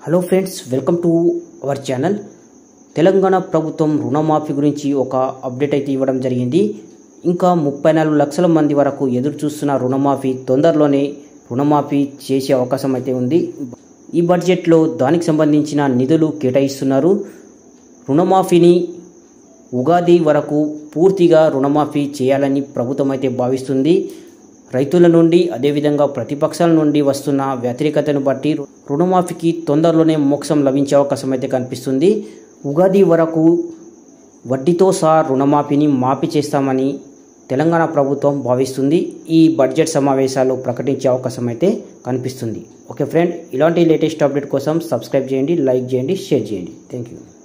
hello friends welcome to our channel Telangana ప్రభుత్వం రుణమాఫీ గురించి ఒక అప్డేట్ అయితే ఇవ్వడం జరిగింది ఇంకా ముప్పై నాలుగు లక్షల మంది వరకు ఎదురు చూస్తున్న రుణమాఫీ తొందరలోనే రుణమాఫీ చేసే అవకాశం అయితే ఉంది ఈ బడ్జెట్లో దానికి సంబంధించిన నిధులు కేటాయిస్తున్నారు రుణమాఫీని ఉగాది వరకు పూర్తిగా రుణమాఫీ చేయాలని ప్రభుత్వం అయితే భావిస్తుంది రైతుల నుండి అదేవిధంగా ప్రతిపక్షాల నుండి వస్తున్న వ్యతిరేకతను బట్టి రుణమాఫీకి తొందరలోనే మోక్షం లభించే అవకాశం అయితే కనిపిస్తుంది ఉగాది వరకు వడ్డీతో సహా రుణమాఫీని మాఫీ చేస్తామని తెలంగాణ ప్రభుత్వం భావిస్తుంది ఈ బడ్జెట్ సమావేశాలు ప్రకటించే అవకాశం అయితే కనిపిస్తుంది ఓకే ఫ్రెండ్ ఇలాంటి లేటెస్ట్ అప్డేట్ కోసం సబ్స్క్రైబ్ చేయండి లైక్ చేయండి షేర్ చేయండి థ్యాంక్ యూ